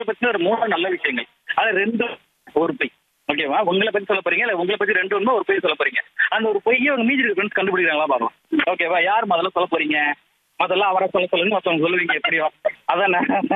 பத்தி ஒரு மூணு நல்ல விஷயங்கள் அது ரெண்டு ஒரு பொய் ஓகேவா உங்களை பத்தி சொல்ல போறீங்க இல்ல உங்களை பத்தி ரெண்டு உண்மை ஒரு பொய் சொல்ல போறீங்க அந்த ஒரு பொய்யை உங்க மீதி ஃப்ரெண்ட்ஸ் கண்டுபிடிக்கிறாங்களா பார்க்கலாம் ஓகேவா யார் முதல்ல சொல்ல போறீங்க முதல்ல அவரை சொல்ல சொல்லுங்க மத்தவங்க சொல்லுவீங்க எப்படியோ அதானே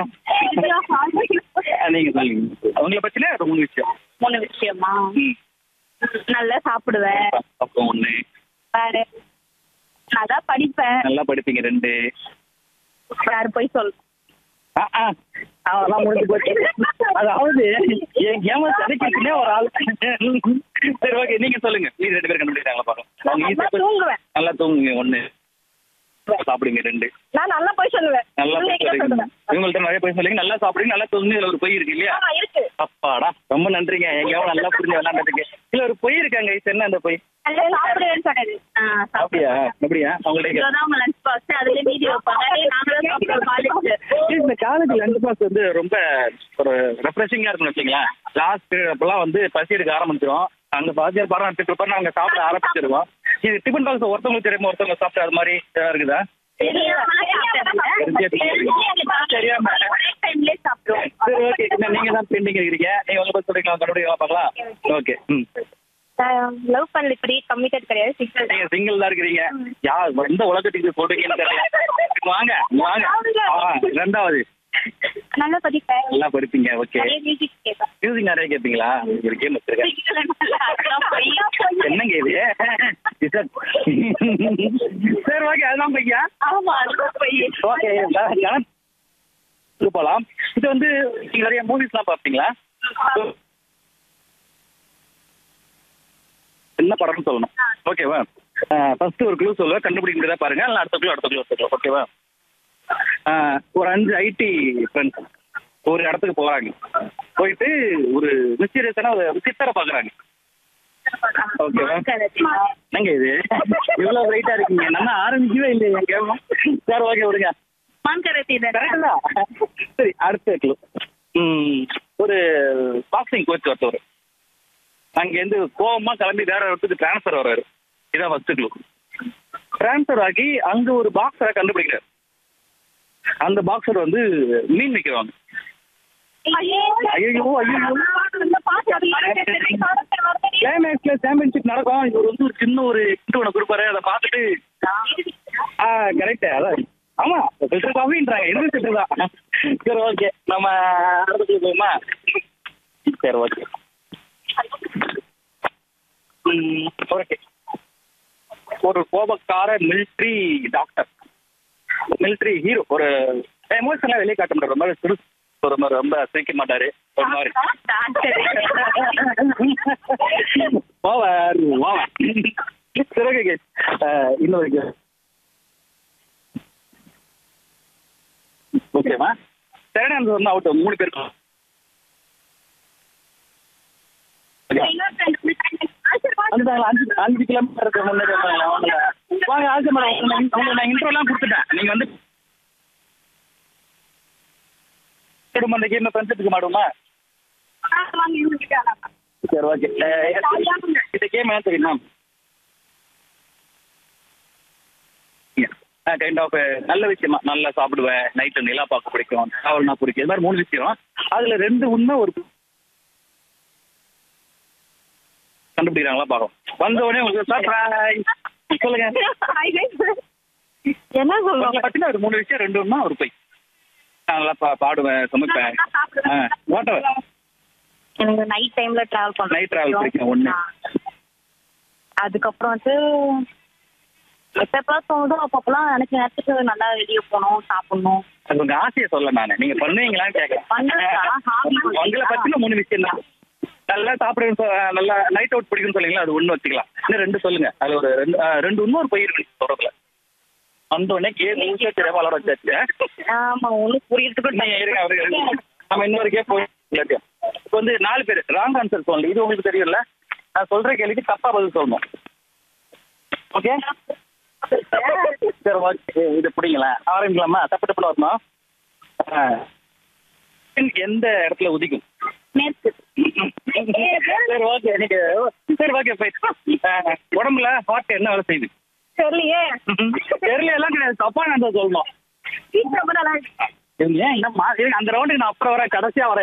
நீங்க சொல்லுங்க உங்களை பத்தின ஒரு மூணு விஷயம் மூணு விஷயமா நல்லா சாப்பிடுவேன் அப்போ ஒண்ணு வேற நல்லா படிப்பேன் நல்லா படிப்பீங்க ரெண்டு யாரு போய் சொல் ஆ, ஆ. அதெல்லாம் முடிஞ்சு போச்சு அதாவது என் கேம கிடைக்கிறதுனே ஒரு ஆள் சரி ஓகே நீங்க சொல்லுங்க நீங்க ரெண்டு பேரும் கண்டுபிடிக்கிறாங்களா பாருங்க அவங்க நல்லா ஈஸியா தூங்குவேன் நல்லா தூங்குங்க ஒண்ணு சாப்பிடுங்க ரெண்டு நான் நல்லா போய் சொல்லுவேன் நல்லா போய் உங்ககிட்ட சொல்லுங்க சொல்லுவேன் இவங்கள்ட்ட நிறைய போய் சொல்லுங்க நல்லா சாப்பிடுங்க நல்லா தூங்குங்க இதுல ஒரு பொய் இருக்கு இல்லையா ஆமா இருக்கு அப்பாடா ரொம்ப நன்றிங்க எங்கேயாவது நல்லா புரிஞ்சு விளாண்டுருக்கு இல்ல ஒரு பொய் இருக்காங்க இது என்ன அந்த பொய் நல்லா சாப்பிடுவேன்னு சொன்னது ஆ, அப்படியா சாப்பிடுவேன். அப்படியா அவங்கள்ட்ட இதுதான் அவங்க லஞ்ச் பாக்ஸ் அதுல மீதி வைப்பாங்க அதே நாங்களும் சாப்பிடுவோம் காலேஜ் இந்த காலேஜ் லஞ்ச் பாக்ஸ் வந்து ரொம்ப ஒரு ரெஃப்ரெஷிங்கா இருக்கும்னு வச்சுங்களேன் லாஸ்ட் அப்பெல்லாம் வந்து பசி எடுக்க ஆரம்பிச்சிரும் அங்க பாசியார் பாடம் எடுத்துட்டு இருப்பாரு நாங்க சாப்பிட ஆரம்பிச்சிருவோம் இது டிஃபன் பாக்ஸ் ஒருத்தவங்களுக்கு தெரியுமா ஒருத்தவங்க சாப்பிட்டு அது மாதிரி ஏதாவது இருக்குதா தெரியாம. சாப்பிடுவோம் சரி ஓகே நீங்க தான் பெண்டிங் இருக்கிறீங்க நீங்க உங்க பத்தி சொல்றீங்களா கண்டுபிடிக்கலாம் பார்க்கலாம் ஓகே ம் லவ் பண்ணல இப்படி கம்மிட்டட் கிடையாது சிக்ஸ் நீங்க சிங்கிள் தான் இருக்கிறீங்க யார் எந்த உலகத்துக்கு சொல்றீங்கன்னு தெரியல வாங்க வாங்க ஆ, ரெண்டாவது நல்லா படிப்பேன் நல்லா படிப்பீங்க ஓகே நிறைய மியூசிக் கேட்பேன் மியூசிக் நிறைய கேட்பீங்களா ஒரு கேம் வச்சிருக்கேன் என்னங்க இது இசட். சரி ஓகே அதுதான் பையா ஆமா அதுதான் பொய் ஓகே கணக்கு போலாம் இது வந்து நீங்க நிறைய மூவிஸ்லாம் பார்ப்பீங்களா என்ன படம்னு சொல்லணும் ஓகேவா ஃபர்ஸ்ட் ஒரு க்ளூ சொல்லுவேன் கண்டுபிடிக்க முடியாதா பாருங்க இல்லை அடுத்த க்ளூ அடுத்த க்ளூ அடுத்த க்ளூ ஓகேவா ஆஹ் ஒரு அஞ்சு ஐடி ஃப்ரெண்ட்ஸ் ஒரு இடத்துக்கு போறாங்க போயிட்டு ஒரு மிஸ்டீரியஸான ஒரு சித்தரை பாக்குறாங்க ஓகேவா என்னங்க இது இவ்வளவு வெயிட்டா இருக்கீங்க நம்ம ஆரம்பிக்கவே இல்லையா கேவம் சரி ஓகே விடுங்க மான்கரத்தி கரெக்டா சரி அடுத்த க்ளூ ஒரு பாக்ஸிங் கோச் ஒருத்தவர் அங்கேருந்து கோவமா கிளம்பி வேற இடத்துக்கு டிரான்ஸ்ஃபர் வர்றாரு இதான் ஃபர்ஸ்ட் க்ளூ டிரான்ஸ்ஃபர் ஆகி அங்க ஒரு பாக்ஸரை கண்டுபிடிக்கிறார் அந்த பாக்ஸர் வந்து மீன் விற்கிறவங்க ஐயோ ஐயோ கிளைமேக்ஸ்ல சாம்பியன்ஷிப் நடக்கும் இவர் வந்து ஒரு சின்ன ஒரு இன்ட்டு ஒன்று கொடுப்பாரு அதை பார்த்துட்டு ஆ கரெக்ட் அதான் ஆமா ஃபில்டர் காஃபின்றாங்க இது ஃபில்டர் தான் சரி ஓகே நம்ம அடுத்து போகுமா சரி ஓகே ஓகே ஒரு கோபக்கார மிலிட்ரி டாக்டர் மிலிட்ரி ஹீரோ ஒரு எமோஷனலா வெளியே காட்ட மாட்டார் ரொம்ப சிறு ஒரு மாதிரி ரொம்ப சிரிக்க மாட்டாரு ஒரு மாதிரி ஓவர் ஓவர் சரி ஓகே இன்னொரு கேம் ஓகேவா செகண்ட் ஆன்சர் வந்து அவுட் மூணு பேர் வந்துட்டாங்களா அஞ்சு அஞ்சு கிலோமீட்டர் இருக்கு முன்னாடி வந்தாங்களா வாங்க வாங்க ஆசை மேடம் உங்களுக்கு நான் இன்ட்ரோலாம் கொடுத்துட்டேன் நீங்க வந்து திரும்ப அந்த கேம் ஃப்ரெண்ட்ஸுக்கு மாடுமா சரி ஓகே இந்த கேம் என்ன தெரியுமா கைண்ட் ஆஃப் நல்ல விஷயமா நல்லா சாப்பிடுவேன் நைட்டு நிலா பார்க்க பிடிக்கும் டிராவல்னா பிடிக்கும் இது மாதிரி மூணு விஷயம் அதுல ரெண்டு உண்மை ஒரு கண்டுபிடிக்கிறாங்களா பார்க்கும் வந்த உடனே உங்களுக்கு சர்ப்ரைஸ் சொல்லுங்க என்ன உங்களை சொல்லுவாங்க பத்தின ஒரு மூணு விஷயம் ரெண்டு உண்மை ஒரு பொய் நான் நல்லா பா பாடுவேன் சமைப்பேன் வாட்டவர் எனக்கு நைட் டைம்ல டிராவல் பண்ண Night travel பிடிக்கும், ஒண்ணு. அதுக்கப்புறம் வந்து எப்பப்பெல்லாம் தோணுதோ அப்பப்பெல்லாம் எனக்கு நேரத்துக்கு நல்லா வெளியே போகணும் சாப்பிடணும் அது உங்க ஆசையை சொல்ல நானு நீங்க பண்ணுவீங்களான்னு பண்றதா? hobby கேட்கறேன் உங்களை பத்தின மூணு விஷயம் தான் நல்லா சாப்பிடுறது சொ- நல்லா நைட் அவுட் பிடிக்கும்னு சொல்லுங்களா அது ஒண்ணு வச்சுக்கலாம் இன்னும் ரெண்டு சொல்லுங்க அது ஒரு ரெண்டு ஆ, ரெண்டு உண்மை ஒரு பொய் இருக்கு சொல்றதுல வந்த உடனே கேம் நீங்க தெரியாம வளர வச்சாச்சு ஆமா ஒண்ணு புரியறதுக்கு நீங்க இருங்க அவரு இருங்க. நம்ம இன்னொரு கேம் போய் எல்லாத்தையும் இப்போ வந்து நாலு பேர் ராங் ஆன்சர் சொல்லணும் இது உங்களுக்கு தெரியும்ல நான் சொல்ற கேள்விக்கு தப்பா பதில் சொல்லணும் ஓகே சரி ஓகே இது பிடிங்களா ஆரம்பிக்கலாமா தப்பு தப்புல வரணும் ஆ. எந்த இடத்துல உதிக்கும் மேற்கு சரி ஓகே நீங்க சரி ஓகே ஃபைன் உடம்புல ஹார்ட் என்ன வேலை செய்யுது தெரியலையே தெரியல எல்லாம் கிடையாது தப்பா நான் சொல்லணும் வீட்டுல ரொம்ப நல்லா இருக்கு. இவங்க ஏன் இன்னும் மா- இருங்க, அந்த ரவுண்டுக்கு நான் அப்புறம் வரேன் கடைசியா வரேன்